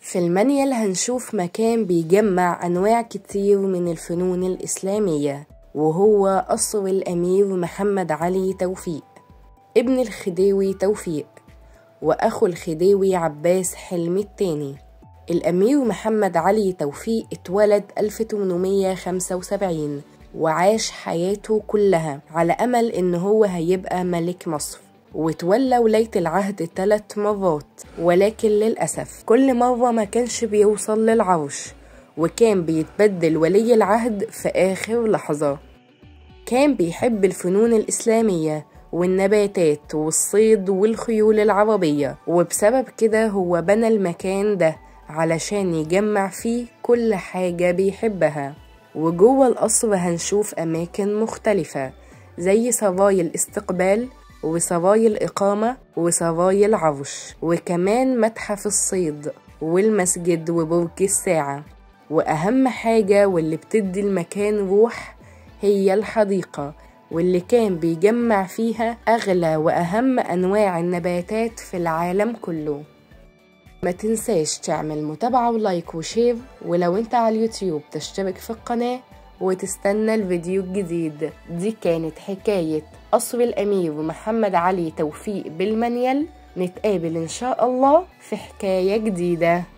في المنيل هنشوف مكان بيجمع أنواع كتير من الفنون الإسلامية وهو قصر الأمير محمد علي توفيق ابن الخديوي توفيق وأخو الخديوي عباس حلمي التاني الأمير محمد علي توفيق اتولد 1875 وعاش حياته كلها على أمل إن هو هيبقى ملك مصر وتولى ولاية العهد ثلاث مرات ولكن للأسف كل مرة ما كانش بيوصل للعرش وكان بيتبدل ولي العهد في آخر لحظة كان بيحب الفنون الإسلامية والنباتات والصيد والخيول العربية وبسبب كده هو بنى المكان ده علشان يجمع فيه كل حاجة بيحبها وجوه القصر هنشوف أماكن مختلفة زي سراي الاستقبال وسراي الإقامة وسراي العرش وكمان متحف الصيد والمسجد وبرج الساعة وأهم حاجة واللي بتدي المكان روح هي الحديقة واللي كان بيجمع فيها أغلى وأهم أنواع النباتات في العالم كله ما تنساش تعمل متابعة ولايك وشير ولو انت على اليوتيوب تشترك في القناة وتستنى الفيديو الجديد دي كانت حكاية قصر الأمير محمد علي توفيق بالمنيل نتقابل إن شاء الله في حكاية جديدة